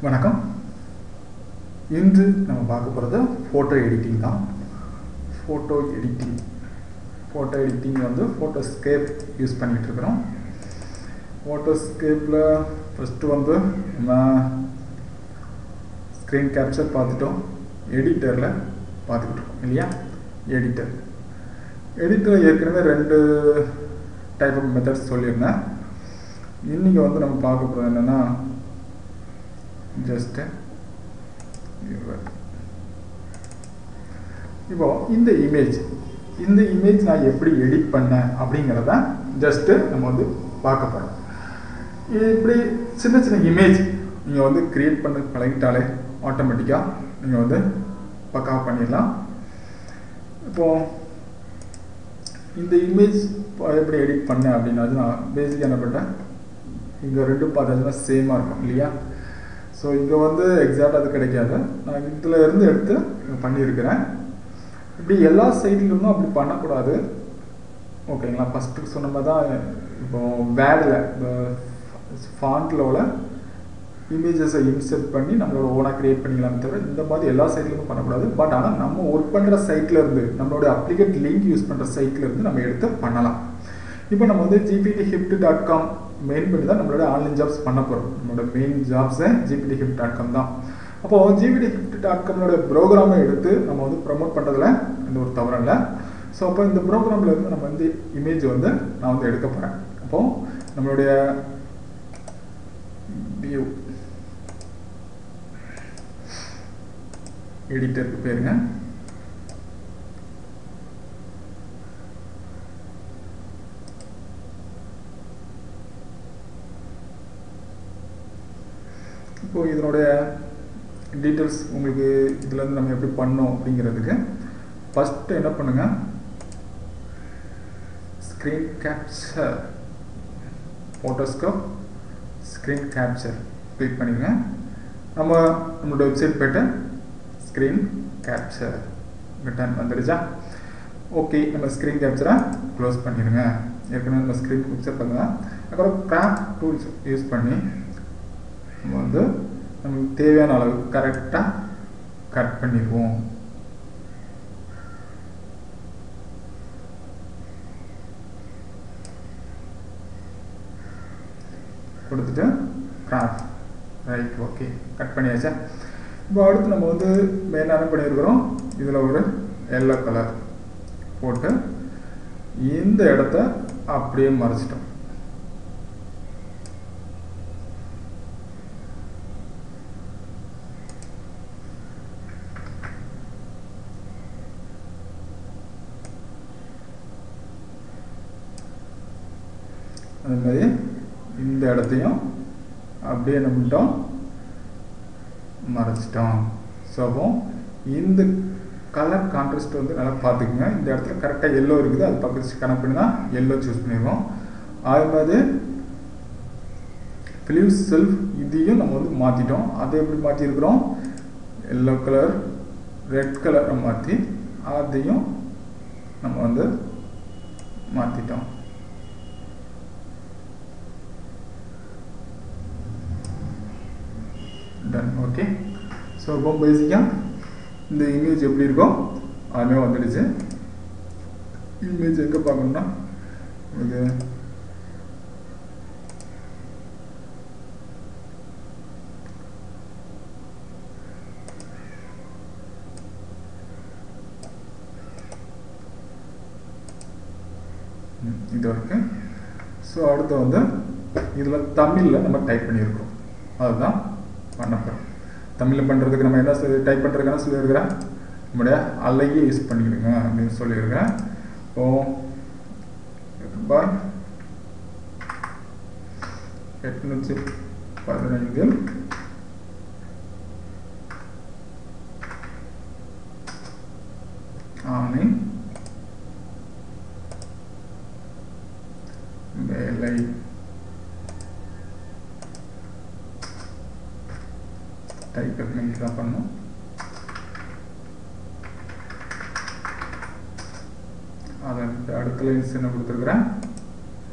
வணக்கம் இன்று நம்ம பார்க்க போகிறது ஃபோட்டோ எடிட்டிங் தான் ஃபோட்டோ எடிட்டிங் ஃபோட்டோ எடிட்டிங் வந்து ஃபோட்டோஸ்கேப் யூஸ் பண்ணிகிட்டு இருக்கிறோம் ஃபோட்டோஸ்கேப்பில் ஃபஸ்ட்டு வந்து நம்ம ஸ்க்ரீன் கேப்சர் பார்த்துட்டோம் எடிட்டரில் பார்த்துக்கிட்டு இருக்கோம் இல்லையா எடிட்டர் எடிட்டர் ஏற்கனவே ரெண்டு டைப் ஆஃப் மெத்தட்ஸ் சொல்லியிருந்தேன் இன்றைக்கி வந்து நம்ம பார்க்க போகிறது என்னென்னா ஜஸ்ட்டு இப்போ இந்த இமேஜ் இந்த இமேஜ் நான் எப்படி எடிட் பண்ணேன் அப்படிங்கிறத ஜஸ்ட்டு நம்ம வந்து பார்க்க போகிறோம் இப்படி சின்ன சின்ன இமேஜ் நீங்கள் வந்து க்ரியேட் பண்ண பழகிட்டாலே ஆட்டோமேட்டிக்காக நீங்கள் வந்து பக்காவாக பண்ணிடலாம் இப்போது இந்த இமேஜ் எப்படி எடிட் பண்ணேன் அப்படின்னா நான் பேசிக்காக என்ன பண்ணேன் இங்கே ரெண்டும் பார்த்தாச்சுன்னா சேமாக இருக்கும் இல்லையா ஸோ இங்கே வந்து எக்ஸாக்ட் அது கிடைக்காது நான் இதில் இருந்து எடுத்து பண்ணியிருக்கிறேன் இப்படி எல்லா சைட்லேருந்தும் அப்படி பண்ணக்கூடாது ஓகேங்களா ஃபஸ்ட்டு சொன்ன மாதிரி தான் இப்போ வேடில் இந்த ஃபாண்ட்டில் உள்ள இமேஜஸை இன்சர்ட் பண்ணி நம்மளோட ஓனாக க்ரியேட் பண்ணிக்கலாமே தவிர இந்த மாதிரி எல்லா சைட்லேருந்தும் பண்ணக்கூடாது பட் ஆனால் நம்ம ஒர்க் பண்ணுற சைட்டில் இருந்து நம்மளோட அப்ளிகேட் லிங்க் யூஸ் பண்ணுற சைட்டில் இருந்து நம்ம எடுத்து பண்ணலாம் இப்போ நம்ம வந்து GPT gift dot com main பண்ணி தான் நம்மளோட ஆன்லைன் ஜாப்ஸ் பண்ண போகிறோம் நம்மளோட மெயின் ஜாப்ஸை ஜிபிடி ஹிப்ட் டாட் காம் தான் அப்போது ஜிபிடி ஹிப்ட் டாட் காமோட ப்ரோக்ராமை எடுத்து நம்ம வந்து ப்ரமோட் பண்ணுறதுல எந்த ஒரு தவறும் இல்லை ஸோ அப்போ இந்த ப்ரோக்ராமில் இருந்து நம்ம வந்து இமேஜ் வந்து நான் வந்து எடுக்க போகிறேன் அப்போது நம்மளுடைய வியூ எடிட்டருக்கு பேருங்க இப்போது இதனுடைய டீட்டெயில்ஸ் உங்களுக்கு இதுலேருந்து நம்ம எப்படி பண்ணோம் அப்படிங்கிறதுக்கு ஃபஸ்ட்டு என்ன பண்ணுங்கள் screen capture PhotoScape screen capture click பண்ணிடுங்க நம்ம நம்மளோட வெப்சைட் போய்ட்டு ஸ்க்ரீன் கேப்சர் ரிட்டர்ன் வந்துடுச்சா ஓகே நம்ம ஸ்க்ரீன் கேப்சரை க்ளோஸ் பண்ணிடுங்க ஏற்கனவே நம்ம ஸ்க்ரீன் கேப்சர் பண்ணுங்க அப்புறம் கிராஃப்ட் டூல்ஸ் யூஸ் பண்ணி நம்ம வந்து நமக்கு தேவையான அளவு கரெக்டாக கட் பண்ணிடுவோம் கொடுத்துட்டு கிராஃப்ட் ரைட் ஓகே கட் பண்ணியாச்சா இப்போ அடுத்து நம்ம வந்து மெயினாக என்ன பண்ணியிருக்கிறோம் இதில் ஒரு எல்லோ கலர் போட்டு இந்த இடத்த அப்படியே மறைச்சிட்டோம் அது மாதிரி இந்த இடத்தையும் அப்படியே நம்மட்டோம் மறைச்சிட்டோம் ஸோ அப்போ இந்த கலர் கான்ட்ராஸ்ட் வந்து நல்லா பார்த்துக்குங்க இந்த இடத்துல கரெக்டாக எல்லோ இருக்குது அது பக்கத்து கனெக்ட் பண்ணி தான் எல்லோ சூஸ் பண்ணிடுவோம் அது மாதிரி ஃபிலிம் செல்ஃப் இதையும் நம்ம வந்து மாற்றிட்டோம் அதை எப்படி மாற்றிருக்கிறோம் எல்லோ கலர் ரெட் கலரை மாற்றி அதையும் நம்ம வந்து மாற்றிட்டோம் டன் ஓகே ஸோ இப்போ பேசிக்காக இந்த இமேஜ் எப்படி இருக்கும் அதுவே வந்துடுச்சு இமேஜ் எங்கே பார்க்கணும்னா இது இது இருக்கு ஸோ அடுத்து வந்து இதில் தமிழில் நம்ம டைப் பண்ணியிருக்கோம் அதுதான் பண்ண போகிறோம் தமிழில் பண்ணுறதுக்கு நம்ம என்ன டைப் பண்ணுறதுக்கான சொல்லியிருக்கிறேன் நம்முடைய அலையை யூஸ் பண்ணிக்கிடுங்க அப்படின்னு சொல்லியிருக்கிறேன் இப்போ ரூபாய் எட்நூற்றி பதினைந்து ஆணை வேலை டைப் எப்படி தான் பண்ணும் அதை அடுத்த லைன்ஸ் என்ன கொடுத்துருக்குறேன்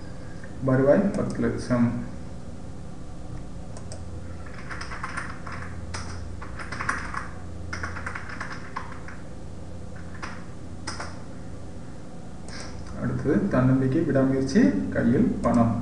வருவாய் பத்து லட்சம் அடுத்தது தன்னம்பிக்கை விடாமுயற்சி கையில் பணம்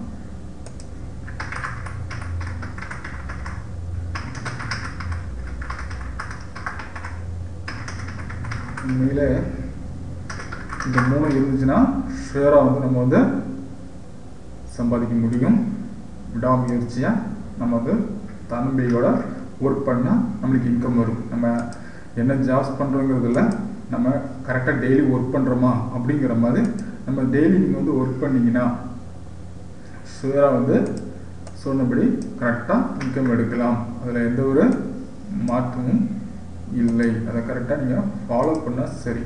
உண்மையில இந்த மூணு இருந்துச்சுன்னா ஷேராக வந்து நம்ம வந்து சம்பாதிக்க முடியும் விடாமுயற்சியாக நம்ம வந்து தன்னம்பிக்கையோட ஒர்க் பண்ணால் நம்மளுக்கு இன்கம் வரும் நம்ம என்ன ஜாப்ஸ் பண்ணுறோங்கிறதுல நம்ம கரெக்டாக டெய்லி ஒர்க் பண்ணுறோமா அப்படிங்கிற மாதிரி நம்ம டெய்லி நீங்கள் வந்து ஒர்க் பண்ணீங்கன்னா ஷுவராக வந்து சொன்னபடி கரெக்டாக இன்கம் எடுக்கலாம் அதில் எந்த ஒரு மாற்றமும் இல்லை அதை கரெக்டாக நீங்கள் ஃபாலோ பண்ணால் சரி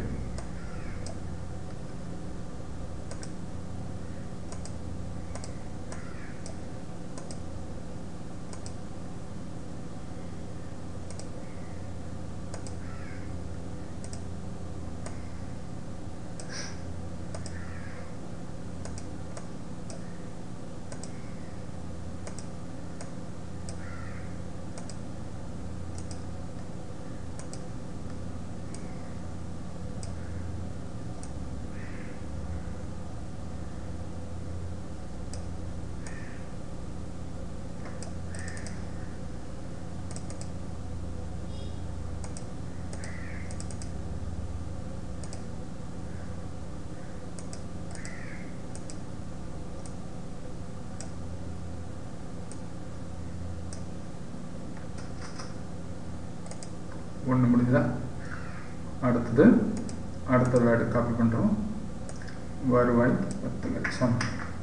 ஒன்று முடிஞ்சதா அடுத்தது அடுத்த வேர்டு காப்பி பண்ணுறோம் வருவாய் பத்து லட்சம்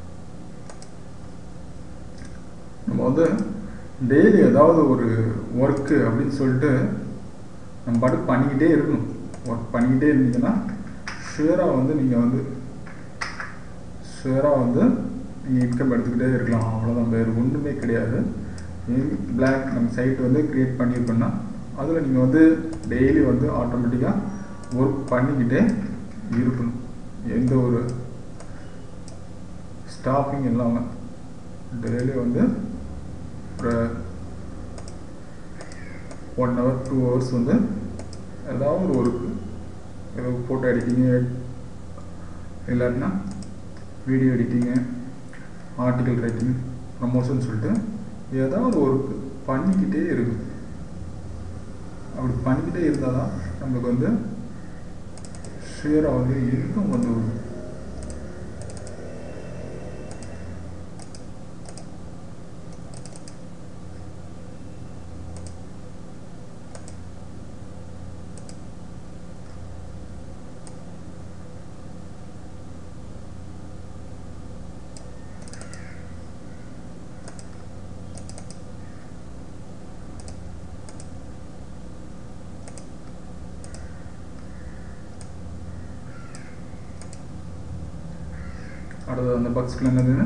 நம்ம வந்து டெய்லி ஏதாவது ஒரு ஒர்க்கு அப்படின்னு சொல்லிட்டு நம்ம பாட்டு பண்ணிக்கிட்டே இருக்கணும் ஒர்க் பண்ணிக்கிட்டே இருந்தீங்கன்னா ஷுவராக வந்து நீங்கள் வந்து ஷுவராக வந்து நீங்கள் இன்கம் எடுத்துக்கிட்டே இருக்கலாம் அவ்வளோதான் வேறு ஒன்றுமே கிடையாது பிளாக் நம்ம சைட் வந்து க்ரியேட் பண்ணியிருக்கோன்னா அதில் நீங்கள் வந்து டெய்லி வந்து ஆட்டோமேட்டிக்காக ஒர்க் பண்ணிக்கிட்டே இருக்கணும் எந்த ஒரு ஸ்டாப்பிங் இல்லாமல் டெய்லி வந்து ஒரு ஒன் ஹவர் டூ ஹவர்ஸ் வந்து ஏதாவது ஒரு ஒர்க்கு ஏதோ ஃபோட்டோ எடிட்டிங்கு இல்லாட்டினா video editing article writing promotion சொல்லிட்டு ஏதாவது ஒர்க்கு பண்ணிக்கிட்டே இருக்குது அப்படி பண்ணிக்கிட்டே இருந்தால் தான் நம்மளுக்கு வந்து ஷேராக வந்து இன்கம் வந்து வரும் அடுத்தது அந்த பாக்ஸ்க்குள்ள என்னது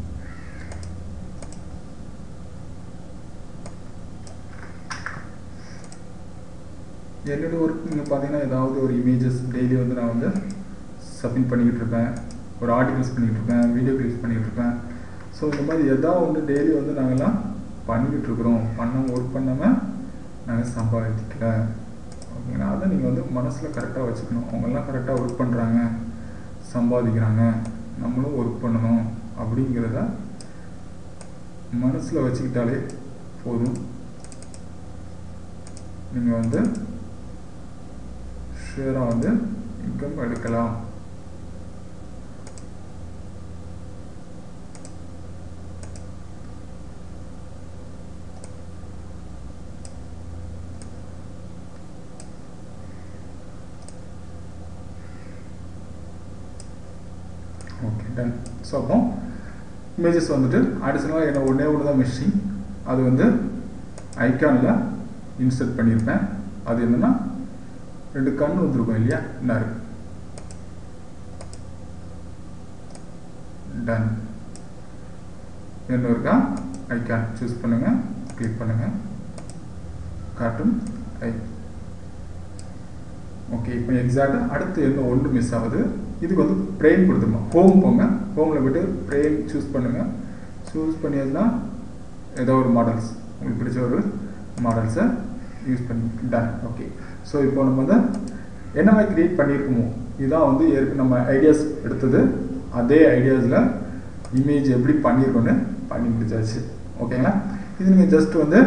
என்னோட ஒர்க் நீங்கள் பார்த்தீங்கன்னா ஏதாவது ஒரு இமேஜஸ் டெய்லி வந்து நான் வந்து சப்மிட் பண்ணிக்கிட்டு இருப்பேன் ஒரு ஆர்டிகல்ஸ் பண்ணிக்கிட்டு இருப்பேன் வீடியோ கிளிப்ஸ் பண்ணிக்கிட்டு இருப்பேன் ஸோ இந்த மாதிரி எதாவது ஒன்று டெய்லி வந்து நாங்கள்லாம் பண்ணிக்கிட்டு இருக்கிறோம் பண்ண ஒர்க் பண்ணாமல் நாங்கள் சம்பாதிக்கல ஓகேங்களா அதை நீங்கள் வந்து மனசில் கரெக்டாக வச்சுக்கணும் அவங்கெல்லாம் கரெக்டாக ஒர்க் பண்ணுறாங்க சம்பாதிக்கிறாங்க நம்மளும் ஒர்க் பண்ணணும் அப்படிங்கிறத மனசில் வச்சுக்கிட்டாலே போதும் நீங்கள் வந்து ஷேராக வந்து இன்கம் எடுக்கலாம் ஓகே டன் ஸோ அப்போ இமேஜஸ் வந்துட்டு அடிஷனலாக என்ன ஒன்றே ஒன்று தான் மிஷிங் அது வந்து ஐக்கானில் இன்சர்ட் பண்ணியிருப்பேன் அது என்னென்னா ரெண்டு கண் வந்திருக்கும் இல்லையா என்ன இருக்கு டன் என்ன இருக்கா ஐக்கான் சூஸ் பண்ணுங்கள் கிளிக் பண்ணுங்கள் காட்டும் ஐ ஓகே இப்போ எக்ஸாக்டாக அடுத்து என்ன ஒன்று மிஸ் ஆகுது இதுக்கு வந்து ப்ரெயின் கொடுத்துருமா ஹோம் போங்க ஹோமில் போய்ட்டு ப்ரெயின் சூஸ் பண்ணுங்கள் சூஸ் பண்ணியாச்சுன்னா ஏதோ ஒரு மாடல்ஸ் உங்களுக்கு பிடிச்ச ஒரு மாடல்ஸை யூஸ் பண்ணி டன் ஓகே ஸோ இப்போ நம்ம வந்து என்ன மாதிரி க்ரியேட் பண்ணியிருக்கோமோ இதுதான் வந்து ஏற்கனவே நம்ம ஐடியாஸ் எடுத்தது அதே ஐடியாஸில் இமேஜ் எப்படி பண்ணியிருக்கோன்னு பண்ணி முடிச்சாச்சு ஓகேங்களா இது நீங்கள் ஜஸ்ட் வந்து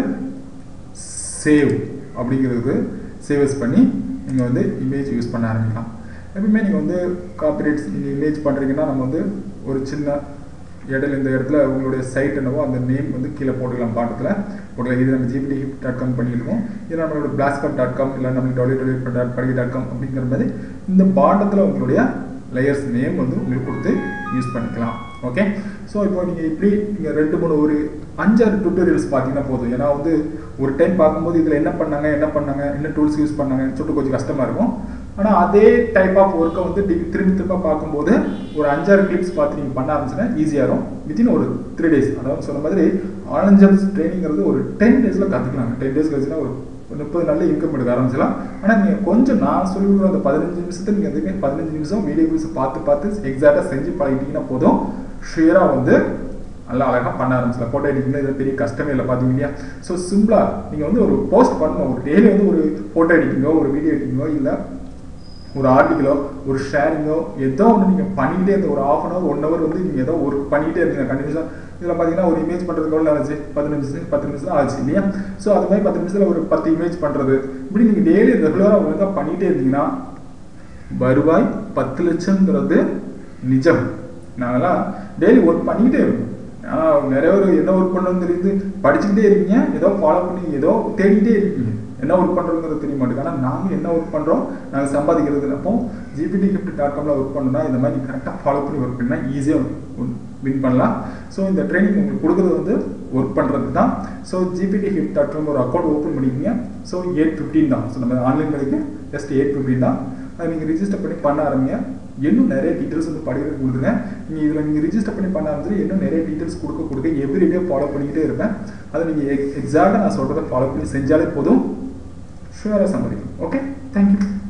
சேவ் அப்படிங்கிறதுக்கு சேவஸ் பண்ணி நீங்கள் வந்து இமேஜ் யூஸ் பண்ண ஆரம்பிக்கலாம் எப்பவுமே நீங்கள் வந்து காப்பிரைட்ஸ் நீங்கள் இமேஜ் பண்ணுறீங்கன்னா நம்ம வந்து ஒரு சின்ன இடையில இந்த இடத்துல உங்களுடைய சைட் என்னவோ அந்த நேம் வந்து கீழே போட்டுக்கலாம் பாட்டத்தில் போடலாம் இது நம்ம ஜிபிடி டாட் காம் பண்ணியிருக்கோம் இது நம்மளோட பிளாஸ்கர் டாட் காம் இல்லை நம்மளுக்கு டபிள்யூ டபிள்யூ டாட் படிக்க டாட் காம் அப்படிங்கிற மாதிரி இந்த பாட்டத்தில் உங்களுடைய லேயர்ஸ் நேம் வந்து உங்களுக்கு கொடுத்து யூஸ் பண்ணிக்கலாம் ஓகே ஸோ இப்போ நீங்கள் இப்படி நீங்கள் ரெண்டு மூணு ஒரு அஞ்சாறு டுட்டோரியல்ஸ் பார்த்தீங்கன்னா போதும் ஏன்னா வந்து ஒரு டைம் பார்க்கும்போது இதில் என்ன பண்ணாங்க என்ன பண்ணாங்க என்ன டூல்ஸ் யூஸ் பண்ணாங்கன்னு சொல்லிட்டு கொஞ்சம் கஷ்டமாக இருக்கும் ஆனால் அதே டைப் ஆஃப் ஒர்க்கை வந்து டி- திரும்பி திரும்ப பார்க்கும்போது ஒரு அஞ்சாறு கிளிப்ஸ் பார்த்து நீங்கள் பண்ண ஆரம்பிச்சுன்னா ஈஸியாக இருக்கும் வித்தின் ஒரு த்ரீ டேஸ் அதாவது சொன்ன மாதிரி ஆலஞ்சம்ஸ் ட்ரைனிங்கிறது ஒரு டென் டேஸில் கற்றுக்கலாங்க டென் டேஸ் கழிச்சுன்னா ஒரு ஒரு முப்பது நாளில் இன்கம் எடுக்க ஆரம்பிச்சலாம் ஆனால் நீங்கள் கொஞ்சம் நான் சொல்லி கொடுக்குற அந்த பதினஞ்சு நிமிஷத்துல நீங்கள் எதுவுமே பதினஞ்சு நிமிஷம் வீடியோ வீஸ் பார்த்து பார்த்து எக்ஸாக்டாக செஞ்சு பழகிட்டீங்கன்னா போதும் ஷியராக வந்து நல்லா அழகாக பண்ண ஆரம்பிச்சலாம் ஃபோட்டோ எடிட்டிங்கில் இது பெரிய கஷ்டமே இல்லை பார்த்தீங்க இல்லையா ஸோ சிம்பிளாக நீங்கள் வந்து ஒரு போஸ்ட் பண்ணணும் ஒரு டெய்லி வந்து ஒரு ஃபோட்டோ எடிட்டிங்கோ ஒரு வீடியோ எடிட்டிங்கோ இல்லை ஒரு ஆர்டிக்கலோ ஒரு ஷேரிங்கோ ஏதோ ஒன்று நீங்கள் பண்ணிக்கிட்டே இருந்த ஒரு half an hour one hour வந்து நீங்கள் ஏதோ ஒர்க் பண்ணிக்கிட்டே இருந்தீங்க கண்டினியூஸாக இதில் பார்த்தீங்கன்னா ஒரு இமேஜ் பண்ணுறதுக்கு எவ்வளோ ஆச்சு பத்து நிமிஷம் பத்து நிமிஷம் ஆச்சு இல்லையா ஸோ அது மாதிரி பத்து நிமிஷத்தில் ஒரு பத்து இமேஜ் பண்ணுறது இப்படி நீங்கள் டெய்லி ரெகுலராக ஒழுங்காக பண்ணிகிட்டே இருந்தீங்கன்னா வருவாய் பத்து லட்சம்ங்கிறது நிஜம் நாங்களாம் டெய்லி ஒர்க் பண்ணிக்கிட்டே இருக்கோம் ஆனால் நிறைய பேர் என்ன ஒர்க் பண்ணணும்னு தெரியுது படிச்சுக்கிட்டே இருக்கீங்க ஏதோ ஃபாலோ பண்ணி ஏதோ தேடிக்கிட்டே இருக்கீங்க என்ன ஒர்க் பண்ணுறோங்கிறது தெரிய மாட்டேங்குது ஆனால் நாங்கள் என்ன ஒர்க் பண்ணுறோம் நாங்கள் சம்பாதிக்கிறது அப்போ ஜிபிடி கிஃப்ட் டாட் காமில் ஒர்க் பண்ணணும்னா இந்த மாதிரி கரெக்டாக ஃபாலோ பண்ணி ஒர்க் பண்ணால் ஈஸியாக வின் பண்ணலாம் ஸோ இந்த ட்ரைனிங் உங்களுக்கு கொடுக்குறது வந்து ஒர்க் பண்ணுறது தான் so GPT gift dot com ஒரு அக்கௌண்ட் ஓப்பன் பண்ணிக்கிங்க ஸோ எயிட் ஃபிஃப்டீன் தான் ஸோ நம்ம ஆன்லைன் கிடைக்கு ஜஸ்ட் எயிட் ஃபிஃப்டீன் தான் அதை நீங்கள் ரிஜிஸ்டர் பண்ணி பண்ண ஆரம்பிங்க இன்னும் நிறைய டீட்டெயில்ஸ் வந்து படிக்கிறது கொடுத்துருங்க நீங்கள் இதில் நீங்கள் ரிஜிஸ்டர் பண்ணி பண்ண ஆரம்பிச்சு இன்னும் நிறைய டீட்டெயில்ஸ் கொடுக்க கொடுக்க எவ்ரிடே ஃபாலோ பண்ணிக்கிட்டே இருப்பேன் அதை நீங்கள் எக்ஸாக்டாக நான் சொல்கிறத ஃபாலோ பண்ணி செஞ்சாலே போதும் ஷுவராக சம்பாதிக்கும் ஓகே தேங்க்யூ